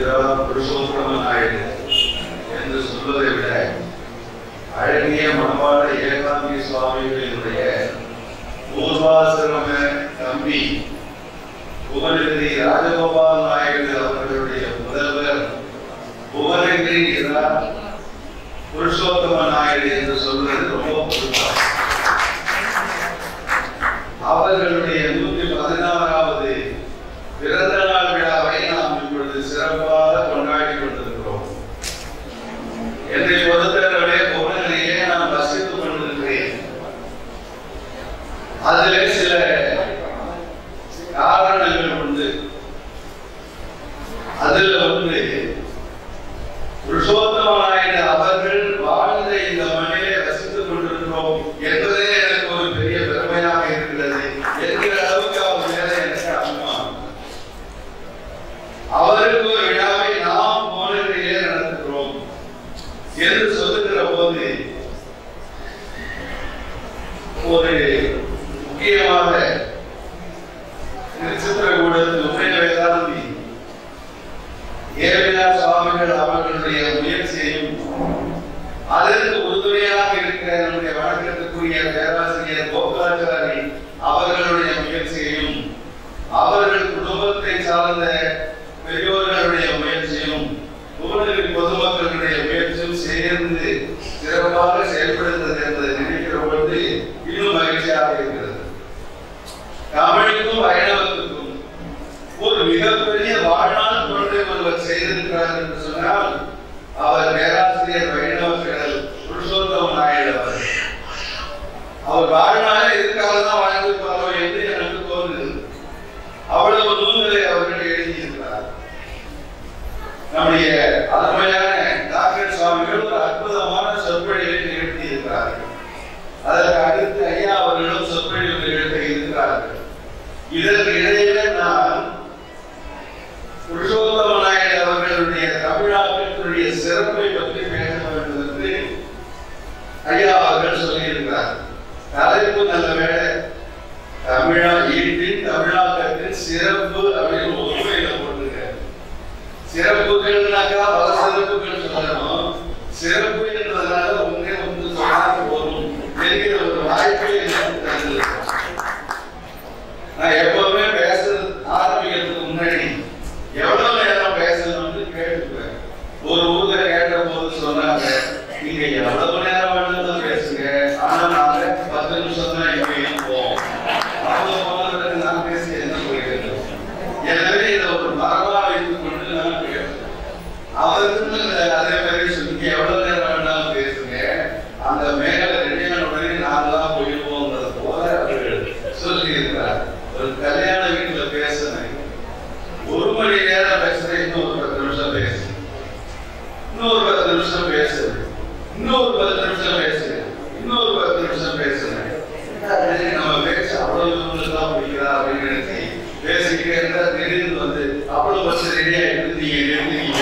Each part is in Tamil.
இருக்கிறா புருஷோத்தம நாயுடு என்று சொல்வதை விட அழகிய மணவாள ஏகாந்தி சுவாமிகளினுடைய பூர்வாசிரம தம்பி புகழகிரி ராஜகோபால் நாயுடு அவர்களுடைய முதல்வர் புகழகிரி இரா புருஷோத்தம நாயுடு என்று சொல்வது ரொம்ப பொருத்தம் அவர்களுடைய நூற்றி பதினாறாவது பிறந்த நாள் விழாவை நாம் இப்பொழுது சிறப்பாக கொண்டாடி கொண்டிருக்கிறோம் என்னை பொறுத்தவரை புகழிலேயே நான் வசித்துக் கொண்டிருக்கிறேன் அதிலே சில காரணங்கள் உண்டு அதில் ஒன்று புருஷோத்தம நாயுடு அவர்கள் வாழ்ந்த இந்த மண்ணிலே வசித்துக் கொண்டிருக்கிறோம் என்பதே எனக்கு ஒரு பெரிய பெருமையாக இருக்கிறது என்கிற அளவுக்கு அவர் மேல எனக்கு அபிமானம் அவருக்கு ஒரு விழாவை நாம் போனதிலே நடத்துகிறோம் என்று சொல்லுகிற போது ஒரு முக்கியமாக திருச்சித்திரகூடத்தில் உண்மை வேதாந்தி ஏழையா சுவாமிகள் அவர்களுடைய முயற்சியையும் அதற்கு உறுதுணையாக இருக்கிற நம்முடைய வணக்கத்துக்குரிய பேராசிரியர் கோகுலாச்சாரி அவர்களுடைய முயற்சியையும் அவர்கள் குடும்பத்தை சார்ந்த பெரியோர்களுடைய முயற்சியும் புவனகிரி பொதுமக்களுடைய முயற்சியும் சேர்ந்து சிறப்பாக செயல்படுகிறது என்பதை நினைக்கிற பொழுது இன்னும் மகிழ்ச்சியாக இருக்கிறது தமிழுக்கும் வைணவத்துக்கும் ஒரு மிகப்பெரிய வாழ்நாள் தொண்டை ஒருவர் செய்திருக்கிறார் என்று சொன்னால் அவர் பேராசிரியர் வைணவ கடல் புருஷோத்தம நாயுடு அவர் அவர் வாழ்நாளே இதுக்காக தான் வாழ்ந்திருப்பாரோ என்று எனக்கு தோன்றுது அவ்வளவு நூல்களை அவர்கள் எழுதியிருக்கிறார் நம்முடைய அருமையான டாக்டர் சுவாமிகள் ஒரு அற்புதமான சொற்பொழிவை நிகழ்த்தியிருக்கிறார்கள் அதற்கு அடுத்து ஐயா அவர்களும் சொற்பொழிவு நிகழ்த்த இருக்கிறார்கள் இதற்கு இடையில நான் புருஷோத்தம நாயுடு அவர்களுடைய தமிழாக்கத்தினுடைய சிறப்பை பற்றி பேச வேண்டும் என்று ஐயா அவர்கள் சொல்லியிருக்கிறார் தலைப்பு நல்ல வேலை தமிழா ஈட்டின் தமிழாக்கத்தின் சிறப்பு அப்படின்னு உண்மையில போட்டுங்க சிறப்புகள்னாக்கா பல சிறப்புகள் சொல்லணும் சிறப்பு என்றதுனால ஒன்றே ஒன்று சொன்னால் போதும் என்கிற ஒரு வாய்ப்பை எனக்கு தந்திருக்கிறார் நான் எப்பவுமே பேசுறது ஆரம்பிக்கிறதுக்கு முன்னாடி எவ்வளவு நேரம் பேசணும்னு கேட்டுக்குவேன் ஒரு ஊர்ல கேட்ட போது சொன்னாங்க நீங்க எவ்வளவு நேரம் வேணாலும் பேசுங்க ஆனா நாங்க பத்து நிமிஷம் தான் இங்க இருப்போம் அவங்க போனதுக்கு நான் பேசி என்ன போயிருக்கேன் எனவே இதை ஒரு மரபா வைத்துக் கொண்டு நான் பேசுறேன் அவருக்கு அதே மாதிரி சொல்லி எவ்வளவு நேரம் வேணாலும் பேசுங்க அந்த மேல ரெடியான உடனே நாங்களாம் போயிடுவோங்கிறது போல அவர்கள் சொல்லி இருக்கிறார் ஒரு கல்யாண வீட்டுல பேசுனேன் ஒரு மணி நேரம் பேசுறேன் இன்னும் ஒரு பத்து நிமிஷம் பேசு இன்னொரு பத்து நிமிஷம் பேசு இன்னொரு பத்து நிமிஷம் பேசு இன்னொரு பத்து நிமிஷம் பேசுனேன் நம்ம பேச அவ்வளவு தூரம் பிடிக்கிறா அப்படின்னு நினைச்சு பேசிக்கிட்டே இருந்தா திடீர்னு வந்து அவ்வளவு பஸ் ரெடியா இருந்தீங்க இருந்தீங்க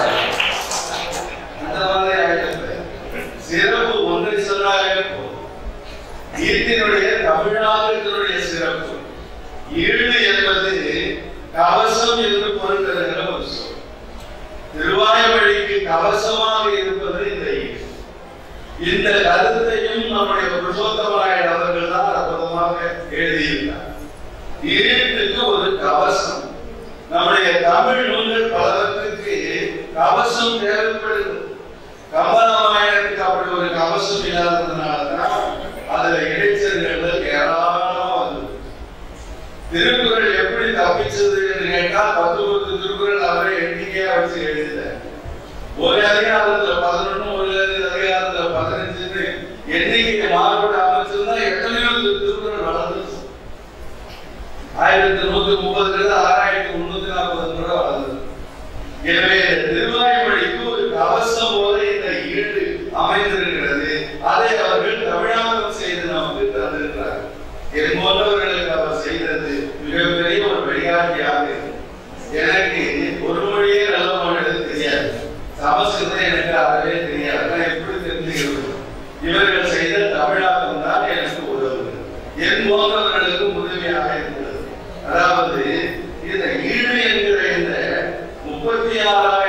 அந்த மாதிரி ஆயிடுச்சு சிறப்பு ஒன்றை சொன்னாலே போதும் ஈட்டினுடைய தமிழாக்கத்தினுடைய சிறப்பு ஈடு என்பது கவசம் என்று பொருள் தருகிற ஒரு சொல் திருவாய்மொழிக்கு கவசமாக இருப்பது இந்த ஈடு இந்த கருத்தையும் நம்முடைய புருஷோத்தமராயன் அவர்கள் தான் அற்புதமாக எழுதியிருந்தார் ஈட்டுக்கு ஒரு கவசம் நம்முடைய தமிழ் நூல்கள் பலவற்றுக்கு கவசம் தேவைப்படுகிறது கம்பராமாயணத்துக்கு அப்படி ஒரு கவசம் இல்லாததுனாலதான் அதுல இடைச்சல்கள் ஏராளமா வந்தது திருக்குறள் எப்படி தப்பிச்சது என்று கேட்டா பத்து பத்து திருக்குறள் அவரை எண்ணிக்கையா வச்சு எழுதின ஒரு அதிகாரத்துல பதினொன்னு ஒரு அதிகாரத்துல பதினஞ்சுன்னு எண்ணிக்கை மாறுபட அமைச்சிருந்தா எத்தனையோ திருக்குறள் வளர்ந்துச்சு ஆயிரத்தி நூத்தி முப்பதுல ஆறாயிரத்தி முன்னூத்தி நாற்பது கூட வளர்ந்தது எனவே திருவாய்மொழிக்கு ஒரு கவசம் போல இந்த ஈடு அமைந்திருக்கிறது அதை அவர்கள் தமிழாக்கம் செய்து நமக்கு தந்திருக்கிறார்கள் என் போன்றவர்களுக்கு அவர் செய்தது மிகப்பெரிய ஒரு வழிகாட்டியாக இருக்கு. எனக்கு ஒரு மொழியே நல்ல மொழி எழுத தெரியாது சமஸ்கிருதம் எனக்கு அறவே தெரியாது நான் எப்படி தெரிஞ்சுக்கிறது இவர்கள் செய்த தமிழாக்கம் தான் எனக்கு உதவுது என் போன்றவர்களுக்கு உதவியாக இருக்கிறது அதாவது இந்த ஈடு என்கிற இந்த முப்பத்தி ஆறாம்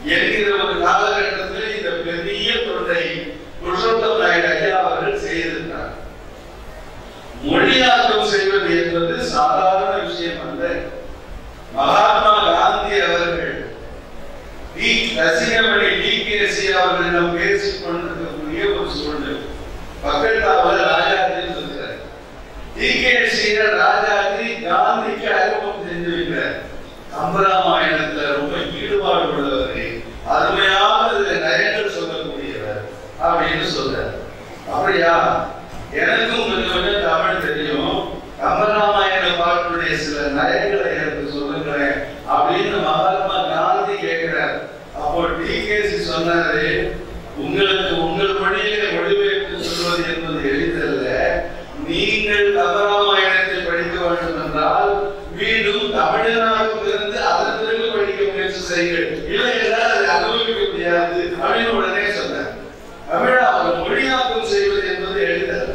என்கிற ஒரு காலகட்டத்தில் இந்த பெரிய தொண்டை புருஷோத்தம் நாயுடு ஐயா அவர்கள் செய்திருக்கிறார் மொழியாக்கம் செய்வது என்பது சாதாரண விஷயம் அல்ல மகாத்மா காந்தி அவர்கள் T Rasikamani T K C அவர்களிடம் பேசிக் கொண்டிருக்கக்கூடிய ஒரு சூழ்நிலை பக்கத்தாவில் ராஜாஜி இருக்கிறார் டி கே சி ராஜாஜி காந்திக்கு அறிமுகம் செஞ்சு வைக்கிறார் கம்பராமாயணத்துல ரொம்ப ஈடுபாடு உள்ளவர் அருமையாக இதுல நயங்கள் சொல்லக்கூடியவர் அப்படின்னு சொல்றார் அப்படியா எனக்கும் கொஞ்சம் கொஞ்சம் தமிழ் தெரியும் கம்பராமாயண பாட்டுடைய சில நயங்களை எனக்கு சொல்லுங்களேன் அப்படின்னு மகாத்மா காந்தி கேட்கிறார் அப்போ டிகேசி சொன்னாரு உங்களுக்கு உங்கள் மொழியிலே மொழிபெயர்த்து சொல்வது என்பது எளிதல்ல நீங்கள் கம்பராமாயணத்தை படிக்க வேண்டும் என்றால் மீண்டும் தமிழனாக இருந்து அதன் பிறகு படிக்க முயற்சி செய்யுங்கள் இல்லை என்றால் அதை அனுபவிக்க முடியாது அப்படின்னு உடனே சொன்னார் தமிழ் அவர் மொழியாக்கம் செய்வது என்பது எளிதல்ல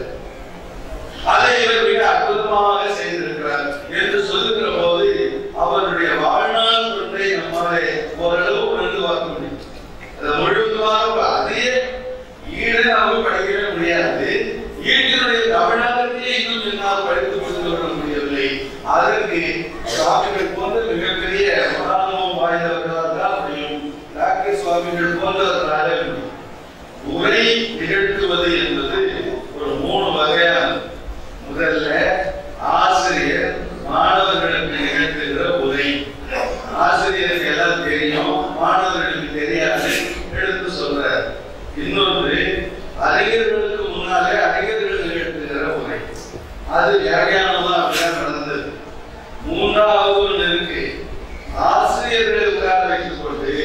அதை இவர் மிக அற்புதமாக செய்திருக்கிறார் என்று சொல்லுகிற போது அவருடைய வாழ்நாள் தொண்டை நம்மாலே ஓரளவு உணர்ந்து பார்க்க முடியும் அது முழுவதுமாக அதே ஈடு நாம படிக்கவே முடியாது ஈட்டினுடைய தமிழகத்தையே இன்னும் என்னால் படித்துக் கொண்டு வர முடியவில்லை அதற்கு சுவாமிகள் போன்ற மிகப்பெரிய மகானுபவம் வாய்ந்தவர்களால் தான் முடியும் டாக்டர் சுவாமிகள் போன்றவர்களால முடியும் உரை நிகழ்த்துவது என்பது ஒரு மூணு வகையான முதல்ல ஆசிரியர் மாணவர்களுக்கு நிகழ்த்துகிற உரை ஆசிரியருக்கு எல்லாம் தெரியும் மாணவர்களுக்கு தெரியாது எடுத்து சொல்றார் இன்னொன்று அறிஞர்களுக்கு முன்னாலே அறிஞர்கள் நிகழ்த்துகிற உரை அது வியாகியானமா அப்படிதான் நடந்தது மூன்றாவது ஒன்று இருக்கு ஆசிரியர்கள் உட்கார வைத்துக் கொண்டு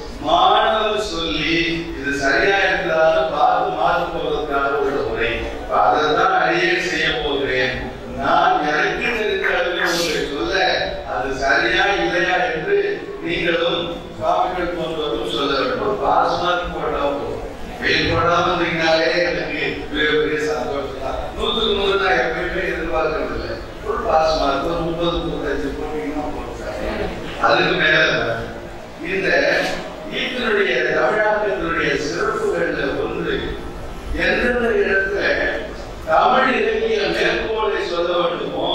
மாணவர் சொல்லி இது சரியா இருக்கிறாரு பார்த்து மாற்று போவதற்காக உள்ள உரை இப்ப அதைத்தான் அடியே செய்ய போகிறேன் நான் எனக்கு தெரிந்த அளவில் உங்களுக்கு சொல்ல அது சரியா இல்லையா என்று நீங்களும் சுவாமிகள் போன்றவரும் சொல்ல வேண்டும் பாஸ் மார்க் போட்டா போதும் வெயில் போடாம இருந்தீங்கனாலே எனக்கு மிகப்பெரிய சந்தோஷம் தான் நூத்துக்கு நூறு நான் எப்பயுமே எதிர்பார்க்கறது இல்லை ஒரு பாஸ் மார்க் ஒரு முப்பது முப்பத்தஞ்சு போட்டீங்கன்னா போதும் சார். அதுக்கு மேல இந்த ஈட்டினுடைய தமிழாக்கத்தினுடைய சிறப்புகள்ல ஒன்று எந்தெந்த இடத்துல தமிழ் இலக்கிய மேற்கோளை சொல்ல வேண்டுமோ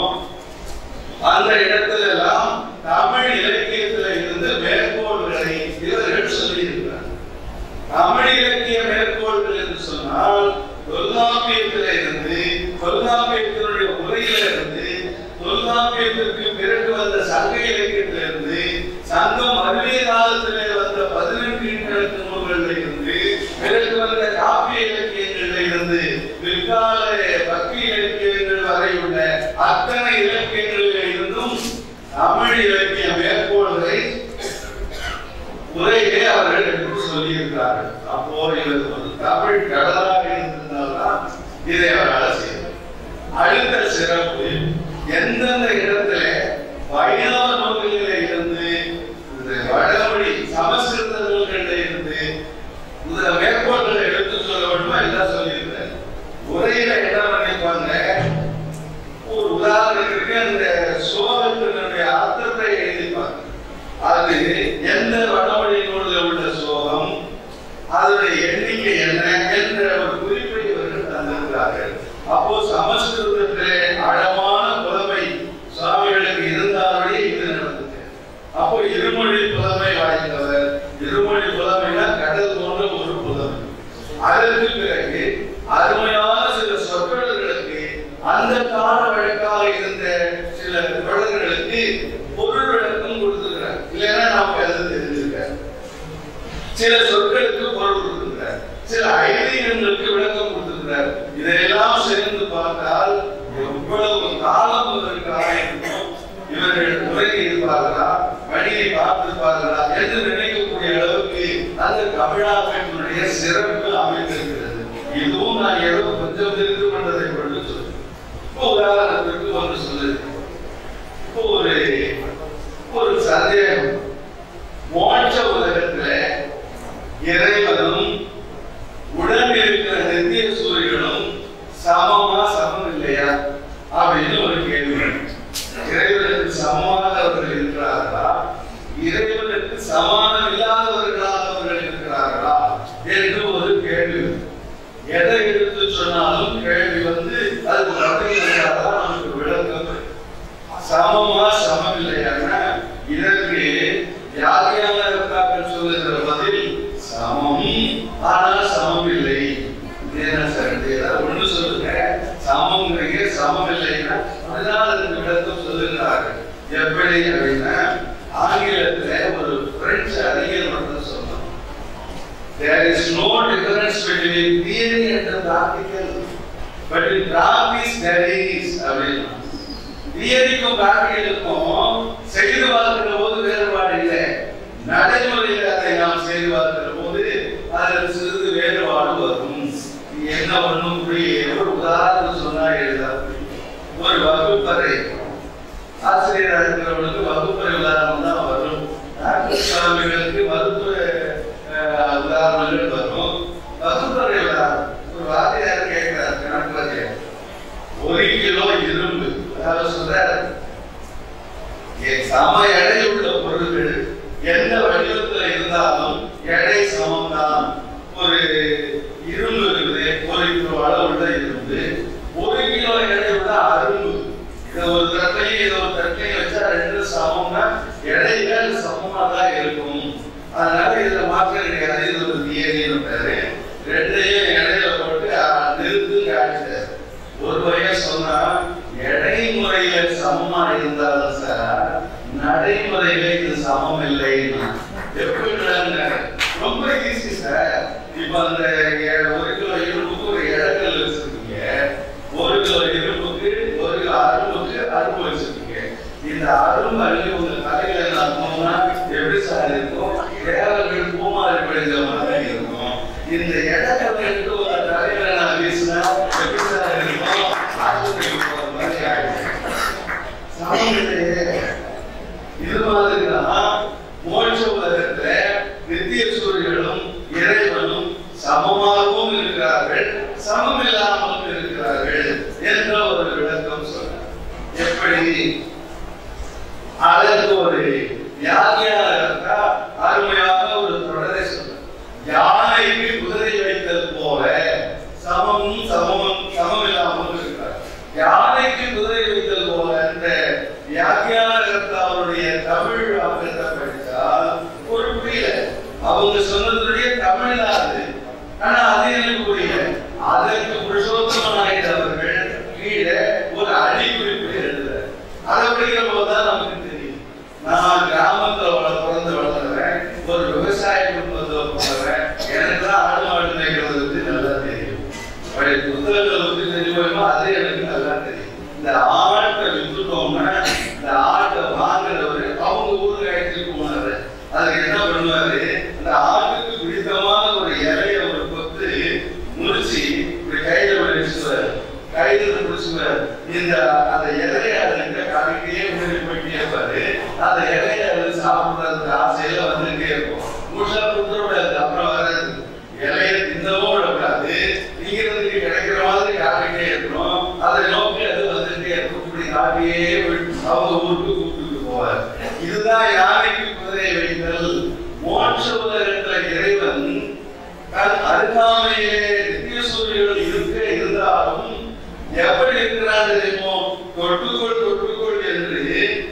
அந்த இடத்துல எல்லாம் தமிழ் இலக்கியத்துல இருந்து மேற்கோள்களை இவர்கள் சொல்லியிருக்கிறார் தமிழ் இலக்கிய மேற்கோள்கள் என்று சொன்னால் தொல்காப்பியத்தில இருந்து தொல்காப்பியத்தினுடைய உரையில இருந்து தொல்காப்பியத்திற்கு பிறகு வந்த சங்க இலக்கியத்திலிருந்து சங்கம் அறிவிய காலத்திலே வந்த பதினெட்டு இலக்கிய நூல்களில் இருந்து பிறகு வந்த காப்பிய இலக்கியங்களில் இருந்து பிற்கால பக்தி இலக்கியங்கள் வரை உள்ள அத்தனை இலக்கியங்களில் இருந்தும் தமிழ் இலக்கிய மேற்கோள்களை உரையிலே அவர்கள் எடுத்து சொல்லியிருக்கிறார்கள் அப்போ இவர் ஒரு தமிழ் கடலாக இருந்திருந்தால்தான் இதை அவரால் செய்ய அடுத்த சிறப்பு எந்தெந்த இடத்துல வைணவ நூல்களிலே இருந்து இந்த வடமொழி சமஸ்கிருத நூல்களில் இருந்து இந்த மேற்கோள்களை எடுத்து சொல்ல வேண்டுமா எல்லாம் சொல்லியிருக்கிறார் உரையில என்ன பண்ணிருப்பாங்க ஒரு உதாரணத்துக்கு அந்த சோகத்தினுடைய அர்த்தத்தை எழுதிப்பாங்க அது எந்த வடமொழி நூலில் உள்ள சோகம் அதனுடைய எண்ணிக்கை என்ன என்ற ஒரு குறிப்பை இவர்கள் தந்திருக்கிறார்கள் அப்போ சமஸ்கிருதத்திலே ஆழமான புலமை சுவாமிகளுக்கு இருந்தாலே இது நடந்தது அப்போ இருமொழி புலமை வாய்ந்தவர் இருமொழி புலமைனா கடல் போன்ற ஒரு புலமை அதற்கு பிறகு அருமையான சில சொற்களுக்கு அந்த கால வழக்காக இருந்த சில தொடர்களுக்கு பொருள் விளக்கம் கொடுத்துக்கிறார் இல்லைன்னா நாம எழுத தெரிஞ்சிருக்காரு சில சொற்களுக்கு பொருள் கொடுத்திருக்கிறார் சில ஐதீகங்களுக்கு விளக்கம் கொடுத்திருக்கிறார் இதையெல்லாம் சேர்ந்து பார்த்தால் எவ்வளவு காலம் இதற்காக இருக்கும் இவர்கள் உரையை இருப்பார்களா வழியை பார்த்திருப்பார்களா என்று நினைக்கக்கூடிய அளவுக்கு அந்த தமிழாக்கத்தினுடைய சிறப்பு அமைந்திருக்கிறது இதுவும் நான் ஏதோ கொஞ்சம் தெரிந்து கொண்டதை கொண்டு சொல்றேன் இப்போ உதாரணத்திற்கு ஒன்று சொல்லுது இப்போ ஒரு ஒரு சந்தேகம் மோட்ச உலகத்துல இறைவனும் உடன் இருக்கிற நித்திய சூரியனும் சமமா சமம் இல்லையா அப்படின்னு ஒரு கேள்வி இறைவனுக்கு சமமானவர்கள் இருக்கிறார்களா இறைவனுக்கு சமானம் இல்லாதவர்களாக அப்படிதான் சொன்னான் There is no difference between theory and the practical. But in practice there is அப்படின்னா தியரிக்கும் பிராக்டிகலுக்கும் செய்து பார்க்கிற போது வேறுபாடு இல்லை நடைமுறையில் அதை நாம் செய்து பார்க்கிற போது அதில் சிறிது வேறுபாடு வரும் இது என்ன ஒண்ணும் புரிய ஒரு உதாரணம் சொன்னா எழுதாது ஒரு வகுப்பறை ஆசிரியராக இருக்கிறவங்களுக்கு வகுப்பறை உதாரணம் தான் வரும் டாக்டர் சுவாமிகளுக்கு மருத்துவ அஹ், உதாரணங்கள் வரும் வகுப்பறை உதாரணம் ஒரு வாத்தியார் கேட்கிறார் கணக்கு வாத்தியார் ஒரு கிலோ இரும்பு அதாவது சொல்றாரு எ- சம எடையுள்ள பொருட்கள் எந்த வடிவத்துல இருந்தாலும் எடை சமம்தான் ஒரு இரும்பு இருக்குது ஒரு கிலோ அளவுள்ள இரும்பு ஒரு கிலோ எடையுள்ள அரும்பு இதை ஒரு தட்டையும் இதை ஒரு தட்டையும் வச்சா ரெண்டு சமம்னா எடைகள் சமமா தான் இருக்கும் அதனால இதுல மாற்றம் கிடையாது இது ஒரு தியரின்னு பேரு ரெண்டையும் இடையில போட்டு அஹ், நிறுத்து காட்டுறாரு ஒரு வகையா சொன்னா எடைமுறையில சமமா இருந்தாலும் சார் நடைமுறையில இது சமம் இல்லைன்னா எப்படின்னா ரொம்ப ஈஸி சார் இப்ப அந்த எ- ஒரு கிலோ இரும்புக்கு ஒரு இடங்கள் வச்சிருக்கீங்க ஒரு கிலோ இரும்புக்கு ஒரு கிலோ அரும்புக்கு அரும்பு வச்சிருக்கீங்க இந்த அரும்பு அள்ளி உங்க தலையில நான் போனா எப்படி சார் இருக்கும் தேவர்கள் பூமாரி படிஞ்ச மாதிரி இருக்கும் இந்த இடங்களை எடுத்து ஒரு தலையில நான் வீசினா எப்படி சார் இருக்கும் ஆஸ்பத்திரிக்கு போற மாதிரி ஆயிடும் சமம் இல்லையே இது மாதிரிதான் மோட்ச உலகத்துல நித்திய சூரியனும் இறைவனும் சமமாகவும் இருக்கிறார்கள் சமம் இல்லாமலும் இருக்கிறார்கள் என்ற ஒரு விளக்கம் சொல்ற எப்படி அதற்கு ஒரு யாத்தியாக இருக்கா அருமையாக ஒரு தொடரை சொல்ற யானைக்கு குதிரை வைத்தல் போல சமமும் சமமும் சமம் இல்லாமல் இருக்கிறார் யானைக்கு குதிரை வைத்தல் போல என்ற வியாக்கியானகர்த்த அவருடைய தமிழ் வாக்கத்தை படித்தால் ஒரு புரியல அவங்க சொன்னதுடைய தமிழ் அது ஆனா அது எனக்கு புரியல அதற்கு புருஷோத்தமனாயிட்டவர்கள் கீழே ஒரு அடிக்குறிப்பு எழுதுறாரு அதை படிக்கிற போதுதான் நமக்கு தெரியும் நான் கிராமத்துல வள பிறந்து வளர்ந்தவன் ஒரு விவசாய குடும்பத்துல பிறந்தவன் எனக்கு தான் ஆடு மாடு மேய்க்கிறது பத்தி நல்லா தெரியும் பழைய புத்தகங்களை பத்தி தெரியுமோ அது எனக்கு நல்லா தெரியும் இந்த ஆட்டை வித்துட்டோம்னா இந்த ஆட்டை வாங்குறவரு அவங்க ஊருக்கு அழைச்சிட்டு போனாரு அதுக்கு என்ன பண்ணுவாரு அந்த ஆட்டுக்கு பிடித்தமான ஒரு இலைய ஒரு கொத்து முறிச்சு இப்படி கையில வச்சுவாரு கையில பிடிச்சுவாரு இந்த அந்த இலைய அதுக்கிட்ட காட்டிக்கிட்டே முன்னாடி போயிட்டே இருப்பாரு அந்த இலைய அது சாப்பிடுறதுக்கு ஆசையில வந்துட்டே இருக்கும் முழுசா கொடுத்துட கூடாது அப்புறம் வராது இலைய தின்னவும் விடக்கூடாது திங்கிறதுக்கு கிடைக்கிற மாதிரி காட்டிக்கிட்டே இருக்கணும் அதை நோக்கி அது வந்துட்டே இருக்கும் இப்படி காட்டியே விட்டு அவங்க ஊருக்கு கூப்பிட்டு போவார் இதுதான் யானைக்கு குதிரை வைத்தல் மோட்ச உலகத்துல இறைவன் தன் அருகாமையிலே நித்திய சூரியர்கள் இருக்க இருந்தாலும் எப்படி இருக்கிறான் தெரியுமோ தொட்டுக்கொள் தொட்டுக்கொள் என்று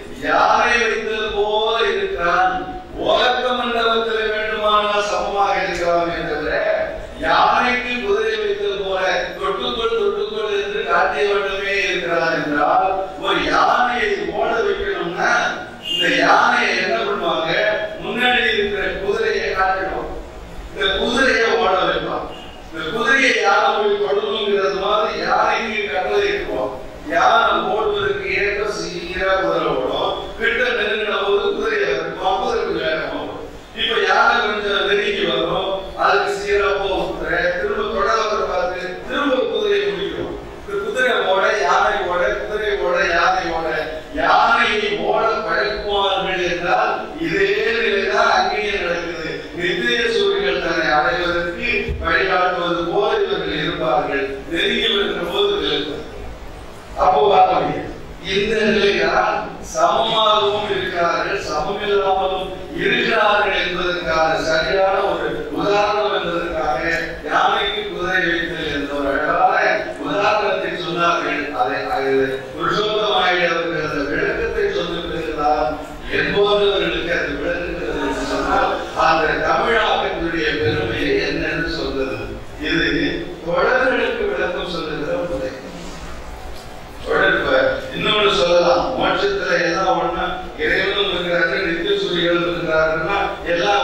யாரை வைத்தது போல இருக்கிறான் உலக மண்டலத்தில் வேண்டுமானால் சமமாக இருக்கிறான் என்ற யானைக்கு குதிரை வைத்தது போல தொட்டுக்கொள் தொட்டுக்கொள் என்று காட்டிய வண்ணமே இருக்கிறான் என்றால் ஒரு யானையை ஓட வைக்கணும்னா இந்த யானையை என்ன பண்ணுவாங்க முன்னாடி இருக்கிற குதிரையை காட்டணும் இந்த குதிரையை ஓட வைப்பான் இந்த குதிரையை யானை போய் தொடணுங்கிறது மாதிரி யானைக்கு கட்டளை இருக்கும் யானை ஓடுவதற்கு ஏற்ற சீரா குதிரை ஓடும் கிட்ட நெருங்கின போது குதிரையை இருக்கும் குதிரை வேகமா ஓடும் இப்ப யானை கொஞ்சம் நெருங்கி வரும் அதுக்கு சீரா போகும் குதிரை திரும்ப தொடர்ந்து பார்த்து திரும்ப குதிரையை முடிக்கும் இந்த குதிரை ஓட யானை ஓட குதிரை ஓட யானை ஓட யானையை ஓட பழக்குவார்கள் என்றால் இதே நிலைதான் அங்கேயும் நடக்குது நித்திய சூரியர்கள் தன்னை அடைவதற்கு வழிகாட்டுவது போல இவர்கள் இருப்பார்கள் நெருங்கி வருகிற போது விலகுவார்கள். அப்போ பார்க்க முடியும் இந்த நிலைதான் சமமாகவும் இருக்கிறார்கள் சமமில்லாமலும் இருக்கிறார்கள் என்பதற்கான சரியான ஒரு உதாரணம் என்பதற்காக யானைக்கு குதிரை வைத்தல் என்ற ஒரு அழகான உதாரணத்தை சொன்னார்கள் அதை அது புருஷோத்தமாய் அவர்கள் அந்த விளக்கத்தை சொன்ன பிறகுதான் என்பவர்களுக்கு அது விளக்குகிறது என்று சொன்னால் அந்த தமிழாக்கத்தினுடைய பெருமையை என்னன்னு சொல்றது இது தொடர்களுக்கு விளக்கம் சொல்லுகிற புதை தொடர்பு இன்னொன்னு சொல்லலாம் மோட்சத்துல எல்லாம் ஒண்ணா இறைவனும் இருக்கிறார்கள் நித்திய சூரியர்களும் இருக்கிறார்கள்னா எல்லாம்